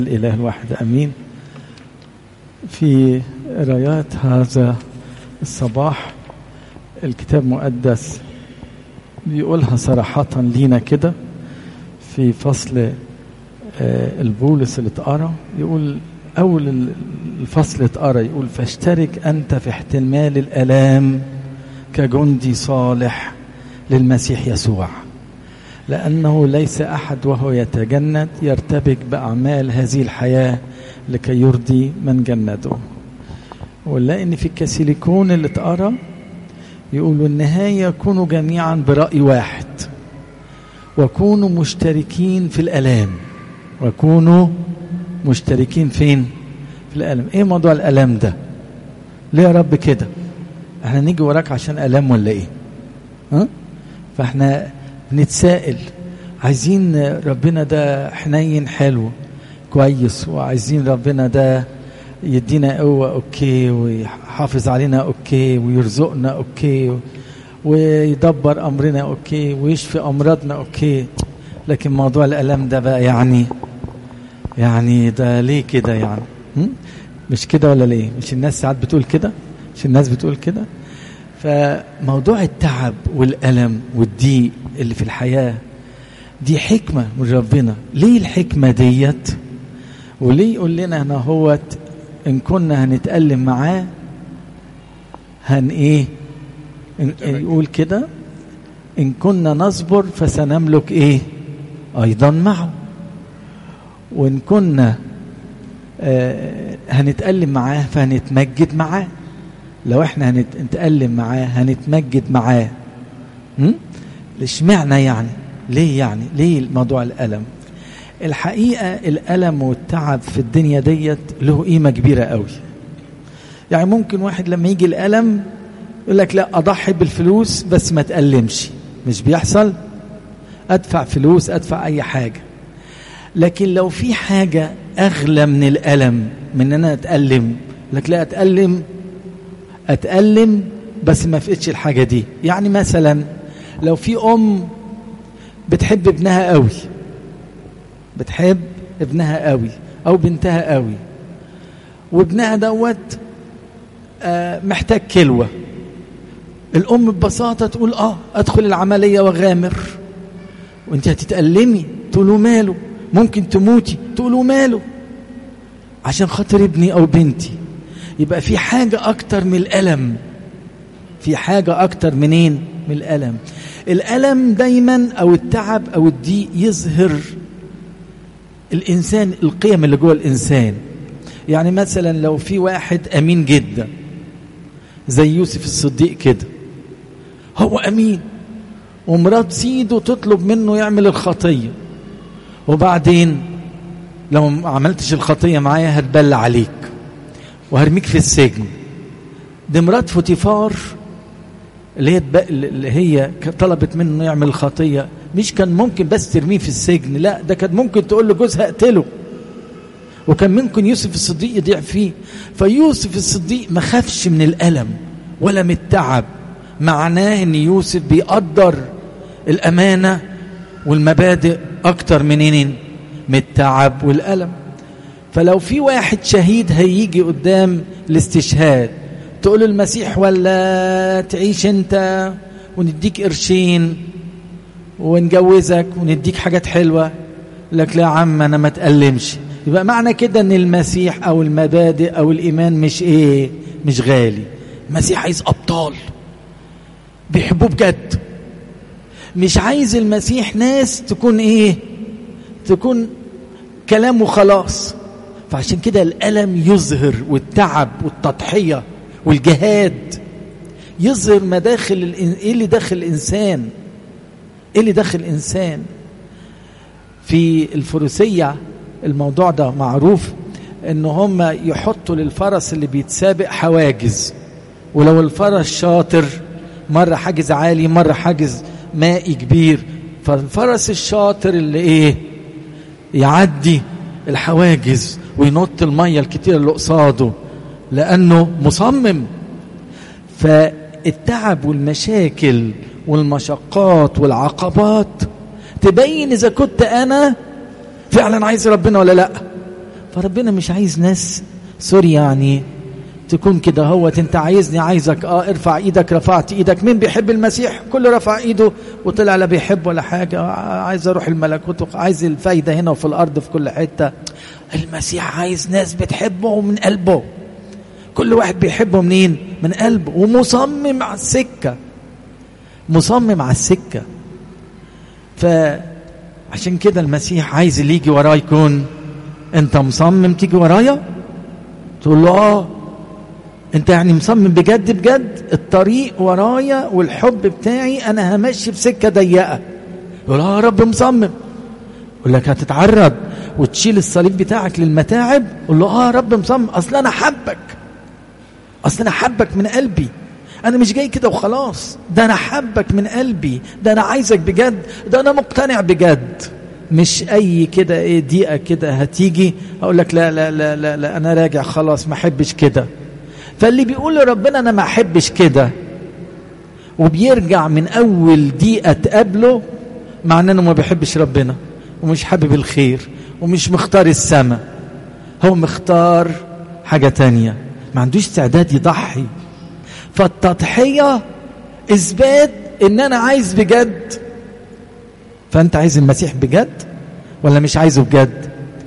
الإله الواحد أمين في قرايات هذا الصباح الكتاب المقدس بيقولها صراحة لينا كده في فصل البولس اللي اتقرا يقول أول الفصل اتقرا يقول فاشترك أنت في احتمال الآلام كجندي صالح للمسيح يسوع لأنه ليس أحد وهو يتجند يرتبك بأعمال هذه الحياة لكي يرضي من جنده ونلاقي إن في الكاسيليكون اللي اتقرا يقولوا النهاية كونوا جميعا برأي واحد وكونوا مشتركين في الألام وكونوا مشتركين فين في الألم ايه موضوع الألم ده ليه يا رب كده احنا نيجي وراك عشان ألم ولا ايه ها فاحنا نتسائل عايزين ربنا ده حنين حلو كويس وعايزين ربنا ده يدينا قوة اوكي ويحافظ علينا اوكي ويرزقنا اوكي ويدبر امرنا اوكي ويشفي امراضنا اوكي لكن موضوع الالم ده بقى يعني يعني ده ليه كده يعني مش كده ولا ليه مش الناس ساعات بتقول كده مش الناس بتقول كده فموضوع التعب والألم والضيق اللي في الحياة دي حكمة من ربنا ليه الحكمة ديت وليه يقول لنا هنا هوت إن كنا هنتألم معاه هن إيه يقول كده إن كنا نصبر فسنملك إيه أيضا معه وإن كنا آه هنتألم معاه فهنتمجد معاه لو احنا هنتألم معاه هنتمجد معاه اشمعنى يعني ليه يعني ليه موضوع الألم الحقيقة الألم والتعب في الدنيا ديت له قيمة كبيرة قوي يعني ممكن واحد لما يجي الألم يقول لك لا أضحي بالفلوس بس ما تألمش مش بيحصل أدفع فلوس أدفع أي حاجة لكن لو في حاجة أغلى من الألم من أن أنا أتألم لك لا أتألم أتألم بس ما فقدش الحاجة دي يعني مثلا لو في أم بتحب ابنها قوي بتحب ابنها قوي أو بنتها قوي وابنها دوت آه محتاج كلوة الأم ببساطة تقول آه أدخل العملية وغامر وانت هتتألمي تقولوا ماله ممكن تموتي تقولوا ماله عشان خاطر ابني أو بنتي يبقى في حاجة أكتر من الألم في حاجة أكتر منين من الألم الألم دايما أو التعب أو الضيق يظهر الإنسان القيم اللي جوه الإنسان يعني مثلا لو في واحد أمين جدا زي يوسف الصديق كده هو أمين ومرات سيده تطلب منه يعمل الخطية وبعدين لو ما عملتش الخطية معايا هتبلى عليك وهرميك في السجن دي مرات فوتيفار اللي هي اللي هي طلبت منه انه يعمل الخطيه مش كان ممكن بس ترميه في السجن لا ده كانت ممكن تقول له جوزها اقتله وكان ممكن يوسف الصديق يضيع فيه فيوسف الصديق ما خافش من الالم ولا من التعب معناه ان يوسف بيقدر الامانه والمبادئ اكتر منين من التعب والالم فلو في واحد شهيد هيجي قدام الاستشهاد تقول المسيح ولا تعيش انت ونديك قرشين ونجوزك ونديك حاجات حلوة لك لا يا عم انا ما تألمش يبقى معنى كده ان المسيح او المبادئ او الايمان مش ايه مش غالي المسيح عايز ابطال بيحبوه بجد مش عايز المسيح ناس تكون ايه تكون كلام وخلاص فعشان كده الألم يظهر والتعب والتضحية والجهاد يظهر مداخل الإن... ايه اللي داخل الانسان ايه اللي داخل الانسان في الفروسية الموضوع ده معروف ان هم يحطوا للفرس اللي بيتسابق حواجز ولو الفرس شاطر مرة حاجز عالي مرة حاجز مائي كبير فالفرس الشاطر اللي ايه يعدي الحواجز وينط المية الكتير اللي قصاده لأنه مصمم فالتعب والمشاكل والمشقات والعقبات تبين إذا كنت أنا فعلا عايز ربنا ولا لأ فربنا مش عايز ناس سوري يعني تكون كده هوت انت عايزني عايزك اه ارفع ايدك رفعت ايدك مين بيحب المسيح كله رفع ايده وطلع لا بيحب ولا حاجة عايز اروح الملكوت عايز الفايدة هنا وفي الارض في كل حتة المسيح عايز ناس بتحبه من قلبه كل واحد بيحبه منين من قلبه ومصمم على السكة مصمم على السكة فعشان كده المسيح عايز اللي يجي وراه يكون انت مصمم تيجي ورايا تقول له اه انت يعني مصمم بجد بجد الطريق ورايا والحب بتاعي انا همشي في سكه ضيقه يقول اه يا رب مصمم يقول لك هتتعرض وتشيل الصليب بتاعك للمتاعب قول له اه يا رب مصمم اصل انا حبك اصل انا حبك من قلبي انا مش جاي كده وخلاص ده انا حبك من قلبي ده انا عايزك بجد ده انا مقتنع بجد مش اي كده ايه دقيقه كده هتيجي اقول لك لا لا لا لا, لا انا راجع خلاص ما احبش كده فاللي بيقول لربنا انا ما احبش كده وبيرجع من اول دقيقه تقابله معناه انه ما بيحبش ربنا ومش حابب الخير ومش مختار السماء هو مختار حاجه تانية ما عندوش استعداد يضحي فالتضحيه اثبات ان انا عايز بجد فانت عايز المسيح بجد ولا مش عايزه بجد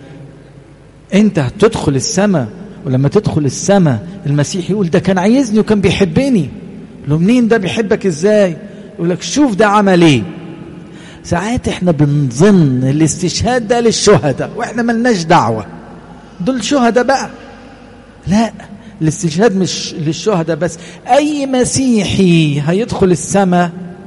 انت هتدخل السماء ولما تدخل السماء المسيح يقول ده كان عايزني وكان بيحبني له منين ده بيحبك ازاي يقول لك شوف ده عمل ايه ساعات احنا بنظن الاستشهاد ده للشهداء واحنا ملناش دعوة دول شهداء بقى لا الاستشهاد مش للشهداء بس اي مسيحي هيدخل السماء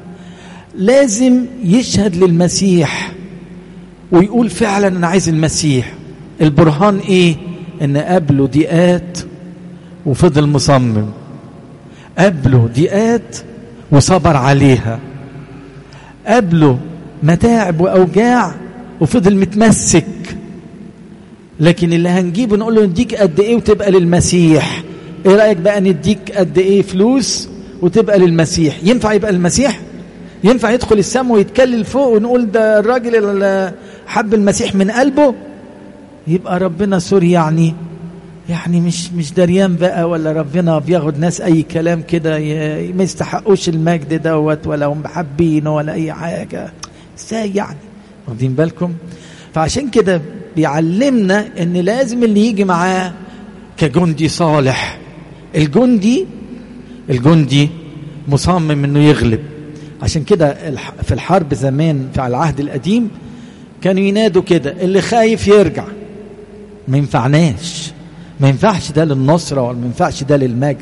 لازم يشهد للمسيح ويقول فعلا انا عايز المسيح البرهان ايه ان قابله ضيقات وفضل مصمم قابله ضيقات وصبر عليها قابله متاعب واوجاع وفضل متمسك لكن اللي هنجيبه نقول له نديك قد ايه وتبقى للمسيح ايه رايك بقى نديك قد ايه فلوس وتبقى للمسيح ينفع يبقى المسيح ينفع يدخل السماء ويتكلل فوق ونقول ده الراجل اللي حب المسيح من قلبه يبقى ربنا سوري يعني يعني مش مش دريان بقى ولا ربنا بياخد ناس اي كلام كده ما يستحقوش المجد دوت ولا هم حابينه ولا اي حاجه ازاي يعني واخدين بالكم فعشان كده بيعلمنا ان لازم اللي يجي معاه كجندي صالح الجندي الجندي مصمم انه يغلب عشان كده في الحرب زمان في العهد القديم كانوا ينادوا كده اللي خايف يرجع ما ينفعناش ما ينفعش ده للنصرة ولا ما ينفعش ده للمجد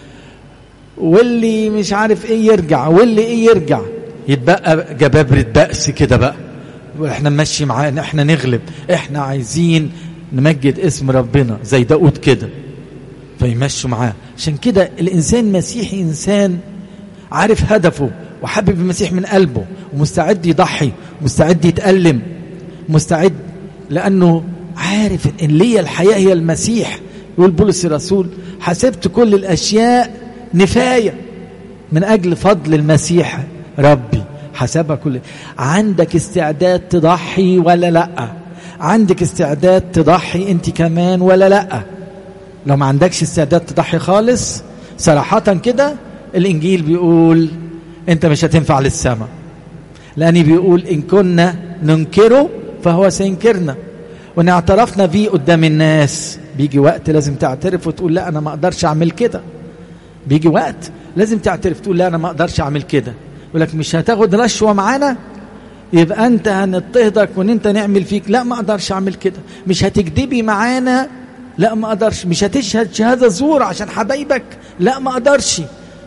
واللي مش عارف ايه يرجع واللي ايه يرجع يتبقى جبابرة بأس كده بقى احنا نمشي معاه احنا نغلب احنا عايزين نمجد اسم ربنا زي داود كده فيمشوا معاه عشان كده الانسان مسيحي انسان عارف هدفه وحابب المسيح من قلبه ومستعد يضحي ومستعد يتألم مستعد لأنه عارف ان ليا الحياة هي المسيح يقول بولس الرسول حسبت كل الأشياء نفاية من أجل فضل المسيح ربي حسبها كل عندك استعداد تضحي ولا لا عندك استعداد تضحي انت كمان ولا لا لو ما عندكش استعداد تضحي خالص صراحة كده الإنجيل بيقول أنت مش هتنفع للسماء لأن بيقول إن كنا ننكره فهو سينكرنا وإن اعترفنا بيه قدام الناس بيجي وقت لازم تعترف وتقول لا أنا ما أقدرش أعمل كده بيجي وقت لازم تعترف تقول لا أنا ما أقدرش أعمل كده يقول لك مش هتاخد رشوة معانا يبقى أنت هنضطهدك وإن أنت نعمل فيك لا ما أقدرش أعمل كده مش هتكذبي معانا لا ما أقدرش مش هتشهد شهادة زور عشان حبايبك لا ما أقدرش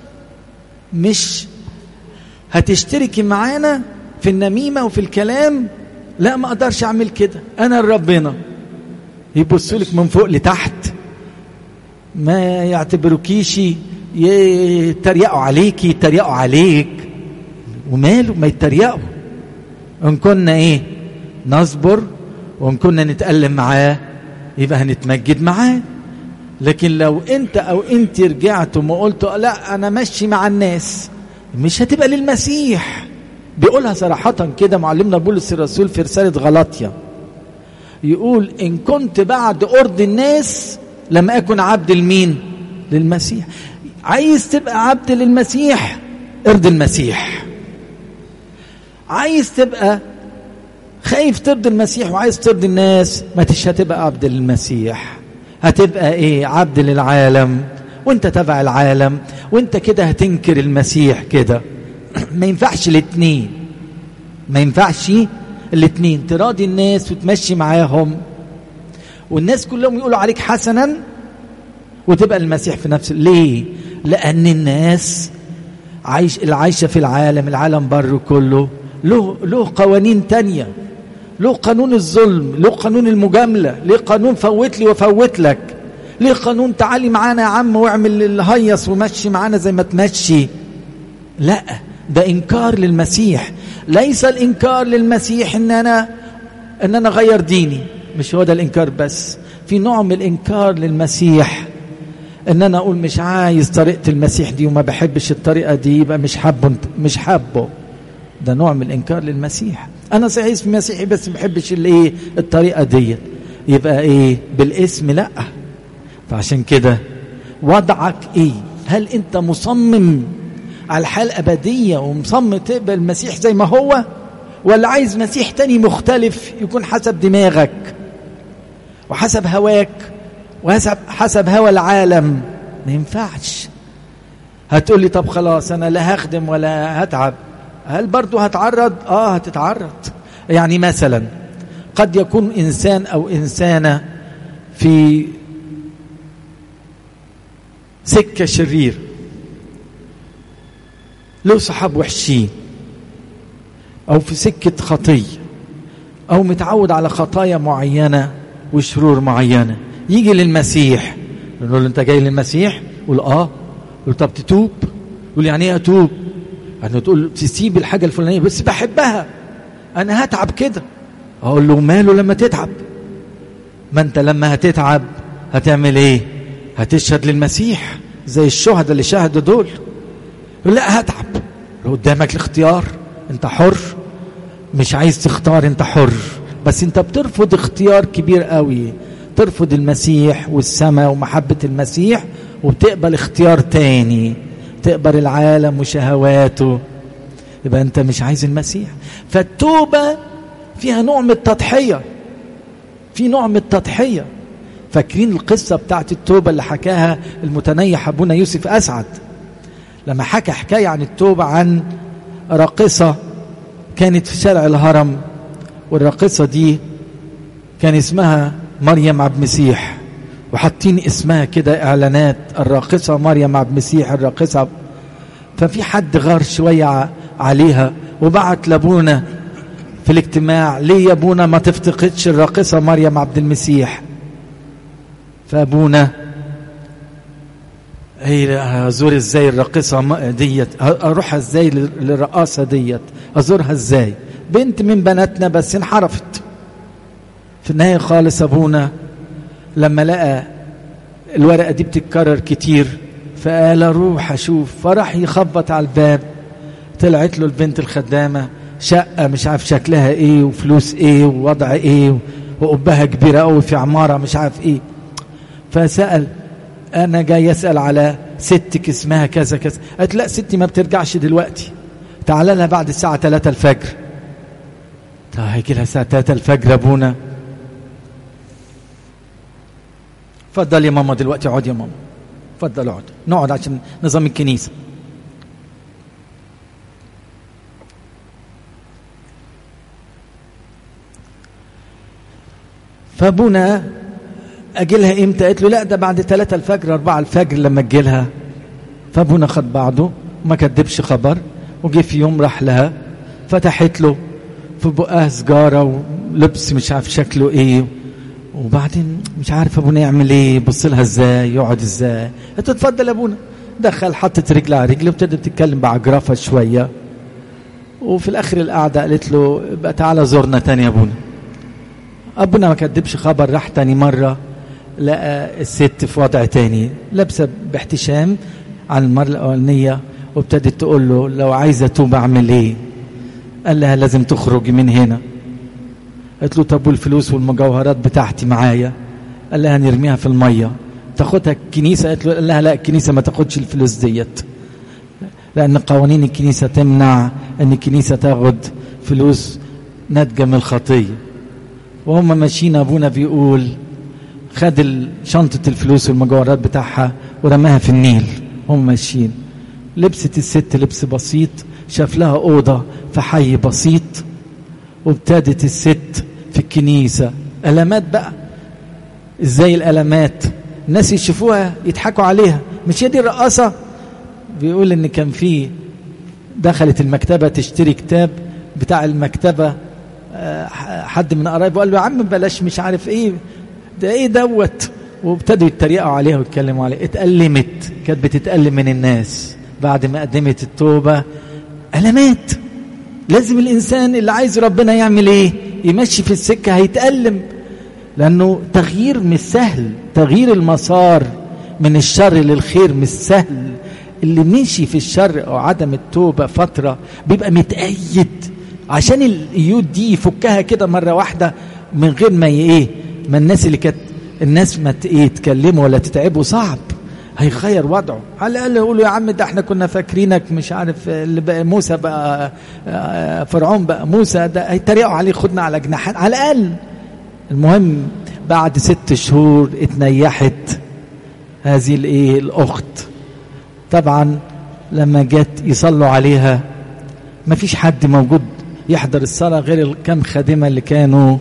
مش هتشتركي معانا في النميمة وفي الكلام لا ما اقدرش اعمل كده انا ربنا يبصوا لك من فوق لتحت ما يعتبروكيش يتريقوا عليكي يتريقوا عليك وماله ما يتريقوا ان كنا ايه نصبر وان كنا نتألم معاه يبقى هنتمجد معاه لكن لو انت او انت رجعتم وقلتوا لا انا ماشي مع الناس مش هتبقى للمسيح بيقولها صراحة كده معلمنا بولس الرسول في رسالة غلاطيا يقول إن كنت بعد أرض الناس لم أكن عبد المين للمسيح عايز تبقى عبد للمسيح ارضي المسيح عايز تبقى خايف ترضي المسيح وعايز ترضي الناس ما تش هتبقى عبد للمسيح هتبقى ايه عبد للعالم وانت تبع العالم وانت كده هتنكر المسيح كده ما ينفعش الاتنين ما ينفعش الاتنين تراضي الناس وتمشي معاهم والناس كلهم يقولوا عليك حسنا وتبقى المسيح في نفسه ليه لان الناس عايش العايشه في العالم العالم بره كله له له قوانين تانية له قانون الظلم له قانون المجامله له قانون فوت لي وفوت لك ليه قانون تعالي معانا يا عم واعمل الهيص ومشي معانا زي ما تمشي لا ده انكار للمسيح ليس الانكار للمسيح ان انا ان انا غير ديني مش هو ده الانكار بس في نوع من الانكار للمسيح ان انا اقول مش عايز طريقه المسيح دي وما بحبش الطريقه دي يبقى مش حابه مش حابه ده نوع من الانكار للمسيح انا صحيح في مسيحي بس ما بحبش الايه الطريقه دي يبقى ايه بالاسم لا فعشان كده وضعك ايه هل انت مصمم على الحياه الابديه ومصمم تقبل المسيح زي ما هو ولا عايز مسيح تاني مختلف يكون حسب دماغك وحسب هواك وحسب حسب هوى العالم ما ينفعش هتقول لي طب خلاص انا لا هخدم ولا هتعب هل برضو هتعرض اه هتتعرض يعني مثلا قد يكون انسان او انسانه في سكه شرير له صحاب وحشين او في سكه خطيه او متعود على خطايا معينه وشرور معينه يجي للمسيح نقول له انت جاي للمسيح يقول اه يقول طب تتوب يقول يعني ايه اتوب يعني تقول تسيب الحاجه الفلانيه بس بحبها انا هتعب كده اقول له ماله لما تتعب ما انت لما هتتعب هتعمل ايه هتشهد للمسيح زي الشهداء اللي شهدوا دول يقول لا هتعب لو قدامك الاختيار انت حر مش عايز تختار انت حر بس انت بترفض اختيار كبير قوي ترفض المسيح والسماء ومحبة المسيح وبتقبل اختيار تاني تقبل العالم وشهواته يبقى انت مش عايز المسيح فالتوبة فيها نوع من التضحية في نوع من التضحية فاكرين القصة بتاعت التوبة اللي حكاها المتنيح أبونا يوسف أسعد لما حكى حكاية عن التوبة عن راقصة كانت في شارع الهرم والراقصة دي كان اسمها مريم عبد المسيح وحاطين اسمها كده اعلانات الراقصة مريم عبد المسيح الراقصة ففي حد غار شوية عليها وبعت لابونا في الاجتماع ليه يا ابونا ما تفتقدش الراقصة مريم عبد المسيح فابونا هي ازور ازاي الراقصة ديت اروح ازاي للرقاصة ديت ازورها ازاي بنت من بناتنا بس انحرفت في النهاية خالص أبونا لما لقى الورقة دي بتتكرر كتير فقال أروح أشوف فراح يخبط على الباب طلعت له البنت الخدامة شقة مش عارف شكلها إيه وفلوس إيه ووضع إيه وقبها كبيرة قوي في عمارة مش عارف إيه فسأل أنا جاي أسأل على ستك اسمها كذا كذا قالت لا ستي ما بترجعش دلوقتي تعال لها بعد الساعة 3 الفجر طيب هيجي لها الساعة 3 الفجر أبونا اتفضل يا ماما دلوقتي اقعد يا ماما اتفضل اقعد نقعد عشان نظام الكنيسه فابونا اجيلها امتى قالت له لا ده بعد 3 الفجر 4 الفجر لما اجيلها فابونا خد بعضه وما كدبش خبر وجي في يوم راح لها فتحت له في بقها سجاره ولبس مش عارف شكله ايه وبعدين مش عارف ابونا يعمل ايه يبص لها ازاي يقعد ازاي قلت اتفضل يا ابونا دخل حطت رجل على رجل وابتدت تتكلم بعجرفه شويه وفي الاخر القعده قالت له بقى تعالى زورنا تاني يا ابونا ابونا ما كدبش خبر راح تاني مره لقى الست في وضع تاني لابسه باحتشام عن المره الاولانيه وابتدت تقول له لو عايزه اتوب اعمل ايه قال لها لازم تخرجي من هنا قالت له طب والفلوس والمجوهرات بتاعتي معايا قال لها نرميها في الميه تاخدها الكنيسه قالت له قال لها لا الكنيسه ما تاخدش الفلوس ديت لان قوانين الكنيسه تمنع ان الكنيسه تاخد فلوس ناتجه من الخطيه وهم ماشيين ابونا بيقول خد شنطه الفلوس والمجوهرات بتاعها ورماها في النيل هم ماشيين لبست الست لبس بسيط شاف لها اوضه في حي بسيط وابتدت الست في الكنيسه المات بقى ازاي الالمات الناس يشوفوها يضحكوا عليها مش هي دي الرقاصه بيقول ان كان في دخلت المكتبه تشتري كتاب بتاع المكتبه حد من قرايبه قال له يا عم بلاش مش عارف ايه ده ايه دوت وابتدوا يتريقوا عليها ويتكلموا عليها اتألمت كانت بتتألم من الناس بعد ما قدمت التوبة ألمات لازم الإنسان اللي عايز ربنا يعمل إيه يمشي في السكة هيتألم لأنه تغيير مش سهل تغيير المسار من الشر للخير مش سهل اللي مشي في الشر أو عدم التوبة فترة بيبقى متأيد عشان القيود دي يفكها كده مرة واحدة من غير ما ايه ما الناس اللي كانت الناس ما ايه تكلموا ولا تتعبوا صعب هيغير وضعه على الاقل يقولوا يا عم ده احنا كنا فاكرينك مش عارف اللي بقى موسى بقى فرعون بقى موسى ده هيتريقوا عليه خدنا على جناحات على الاقل المهم بعد ست شهور اتنيحت هذه الايه الاخت طبعا لما جت يصلوا عليها ما فيش حد موجود يحضر الصلاه غير الكم خادمه اللي كانوا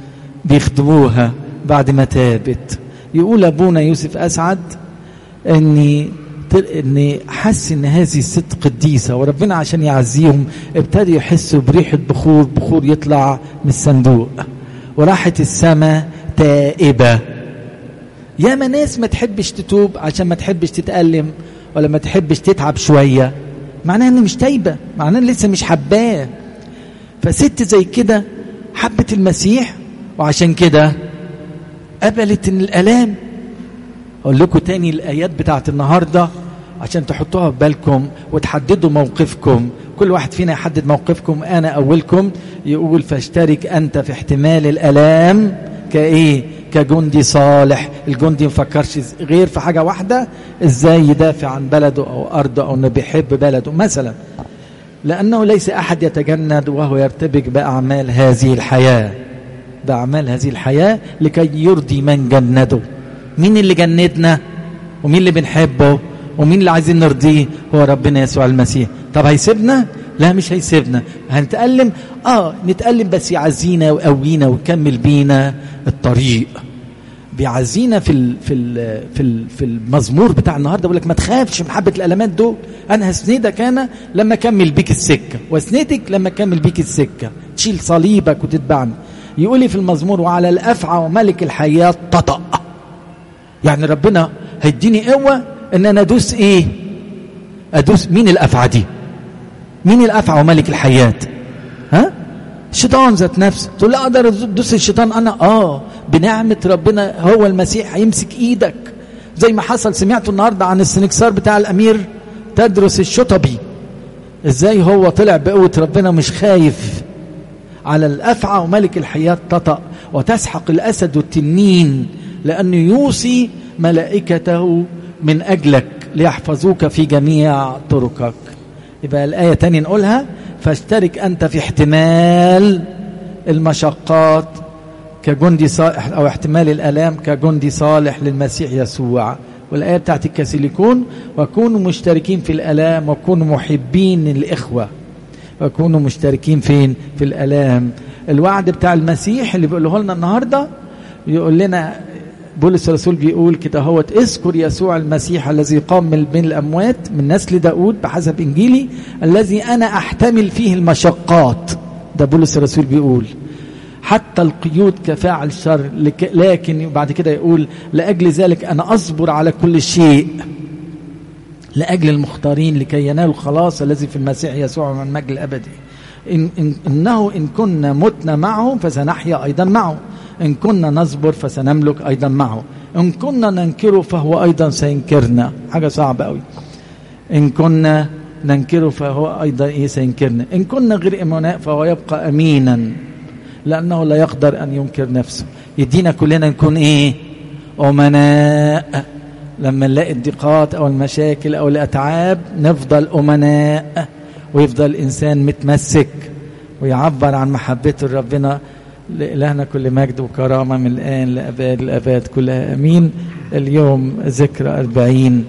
بيخدموها بعد ما تابت يقول ابونا يوسف اسعد اني اني حس ان هذه الست قديسه وربنا عشان يعزيهم ابتدوا يحسوا بريحه بخور بخور يطلع من الصندوق وراحت السماء تائبه ياما ناس ما تحبش تتوب عشان ما تحبش تتألم ولا ما تحبش تتعب شويه معناها ان مش تايبه معناها ان لسه مش حباه فست زي كده حبت المسيح وعشان كده قبلت ان الالام اقول لكم تاني الايات بتاعت النهارده عشان تحطوها في بالكم وتحددوا موقفكم كل واحد فينا يحدد موقفكم انا اولكم يقول فاشترك انت في احتمال الالام كايه كجندي صالح الجندي مفكرش غير في حاجه واحده ازاي يدافع عن بلده او ارضه او انه بيحب بلده مثلا لانه ليس احد يتجند وهو يرتبك باعمال هذه الحياه باعمال هذه الحياه لكي يرضي من جنده مين اللي جندنا ومين اللي بنحبه ومين اللي عايزين نرضيه هو ربنا يسوع المسيح طب هيسيبنا لا مش هيسيبنا هنتألم اه نتألم بس يعزينا ويقوينا ويكمل بينا الطريق بيعزينا في ال في ال في ال في المزمور بتاع النهارده بيقول لك ما تخافش من حبه الالمات دول انا هسندك انا لما اكمل بيك السكه واسندك لما اكمل بيك السكه تشيل صليبك وتتبعني يقول لي في المزمور وعلى الافعى وملك الحياه تطأ يعني ربنا هيديني قوه ان انا ادوس ايه ادوس مين الافعى دي مين الافعى وملك الحياه ها الشيطان ذات نفسه تقول لا اقدر ادوس الشيطان انا اه بنعمه ربنا هو المسيح هيمسك ايدك زي ما حصل سمعتوا النهارده عن السنكسار بتاع الامير تدرس الشطبي ازاي هو طلع بقوه ربنا مش خايف على الافعى وملك الحياه تطأ وتسحق الاسد والتنين لانه يوصي ملائكته من اجلك ليحفظوك في جميع طرقك يبقى الايه تاني نقولها فاشترك انت في احتمال المشقات كجندي صالح او احتمال الالام كجندي صالح للمسيح يسوع والايه بتاعت الكاثوليكون وكونوا مشتركين في الالام وكونوا محبين الاخوه وكونوا مشتركين فين في الالام الوعد بتاع المسيح اللي بيقوله لنا النهارده يقول لنا بولس الرسول بيقول كده هوت اذكر يسوع المسيح الذي قام من بين الاموات من نسل داود بحسب انجيلي الذي انا احتمل فيه المشقات ده بولس الرسول بيقول حتى القيود كفاعل الشر لكن بعد كده يقول لاجل ذلك انا اصبر على كل شيء لاجل المختارين لكي ينالوا الخلاص الذي في المسيح يسوع من المجد الابدي إن إن انه ان كنا متنا معه فسنحيا ايضا معه إن كنا نصبر فسنملك أيضا معه إن كنا ننكره فهو أيضا سينكرنا حاجة صعبة أوي إن كنا ننكره فهو أيضا إيه سينكرنا إن كنا غير إمناء فهو يبقى أمينا لأنه لا يقدر أن ينكر نفسه يدينا كلنا نكون إيه أمناء لما نلاقي الضيقات أو المشاكل أو الأتعاب نفضل أمناء ويفضل الإنسان متمسك ويعبر عن محبته لربنا لإلهنا كل مجد وكرامة من الآن لأباد الأباد كلها أمين اليوم ذكرى أربعين